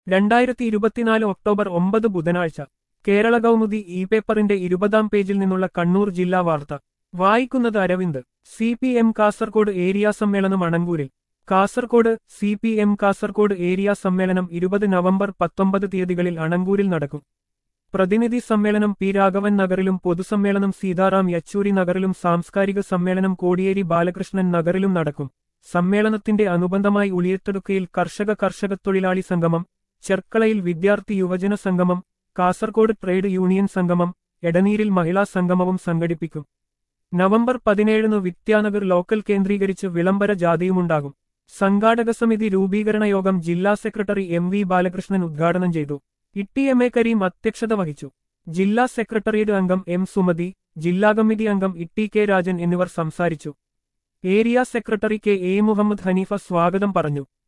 രണ്ടായിരത്തി ഇരുപത്തിനാല് ഒക്ടോബർ ഒമ്പത് ബുധനാഴ്ച കേരള കൗമുദി ഇ പേപ്പറിന്റെ ഇരുപതാം പേജിൽ നിന്നുള്ള കണ്ണൂർ ജില്ലാ വാർത്ത വായിക്കുന്നത് Aravind C P M Kasaragod area സമ്മേളനം അണങ്കൂരിൽ Kasaragod C P M Kasaragod area സമ്മേളനം ഇരുപത് നവംബർ പത്തൊമ്പത് തീയതികളിൽ അണങ്കൂരിൽ നടക്കും പ്രതിനിധി സമ്മേളനം പി രാഘവൻ നഗറിലും പൊതുസമ്മേളനം സീതാറാം യെച്ചൂരി നഗറിലും സാംസ്കാരിക സമ്മേളനം കോടിയേരി ബാലകൃഷ്ണൻ നഗറിലും നടക്കും സമ്മേളനത്തിന്റെ അനുബന്ധമായി ഉളിയത്തെടുക്കയിൽ കർഷക കർഷക തൊഴിലാളി സംഗമം ചെർക്കളയിൽ വിദ്യാർത്ഥി യുവജന സംഗമം കാസർകോട് ട്രേഡ് യൂണിയൻ സംഗമം എടനീരിൽ മഹിളാ സംഗമവും സംഘടിപ്പിക്കും നവംബർ പതിനേഴിന് വിദ്യാനഗർ ലോക്കൽ കേന്ദ്രീകരിച്ച് വിളംബര ജാഥയുമുണ്ടാകും സംഘാടക സമിതി രൂപീകരണ യോഗം ജില്ലാ സെക്രട്ടറി എം വി ബാലകൃഷ്ണൻ ഉദ്ഘാടനം ചെയ്തു ഇട്ടി എം എ കരീം അധ്യക്ഷത വഹിച്ചു ജില്ലാ സെക്രട്ടേറിയറ്റ് അംഗം എം സുമതി ജില്ലാ കമ്മിറ്റി അംഗം ഇട്ടി കെ രാജൻ എന്നിവർ സംസാരിച്ചു area secretary K A Muhammad Haneefa സ്വാഗതം പറഞ്ഞു